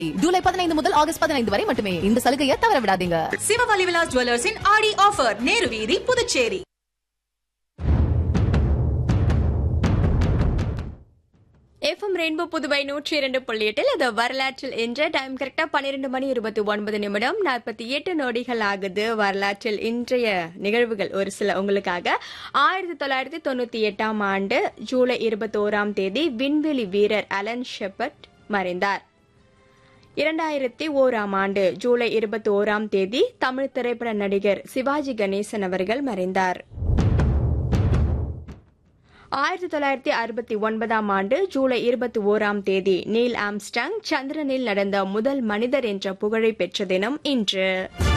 ஜூலை பதினைந்து முதல் ஆகஸ்ட் பதினைந்து வரை மட்டுமே இந்த சலுகையை தவற விடாதீங்க சிவவலி விலாஸ் ஜுவல்லர்ஸின் ஆடி ஆஃபர் நேரு வீதி புதுச்சேரி எஃப்எம் ரெயின்போ புதுவை நூற்றி இரண்டு புள்ளி எட்டில் அது வரலாற்றில் என்ற டைம் கரெக்டா பன்னிரெண்டு மணி இருபத்தி ஒன்பது நிமிடம் நாற்பத்தி எட்டு நொடிகள் ஆகுது வரலாற்றில் இன்றைய நிகழ்வுகள் ஒரு சில உங்களுக்காக ஆயிரத்தி தொள்ளாயிரத்தி தொண்ணூத்தி எட்டாம் ஆண்டு ஜூலை இருபத்தோராம் தேதி விண்வெளி வீரர் அலன் ஷெப்பர்ட் மறைந்தார் இரண்டாயிரத்தி ஓராம் ஆண்டு ஜூலை இருபத்தி ஓராம் தேதி தமிழ் திரைப்பட நடிகர் சிவாஜி கணேசன் அவர்கள் மறைந்தார் ஆயிரத்தி தொள்ளாயிரத்தி அறுபத்தி ஒன்பதாம் ஆண்டு ஜூலை இருபத்தி ஓராம் தேதி நீல் ஆம்ஸ்டாங் சந்திரனில் நடந்த முதல் மனிதர் என்ற புகழை பெற்ற தினம் இன்று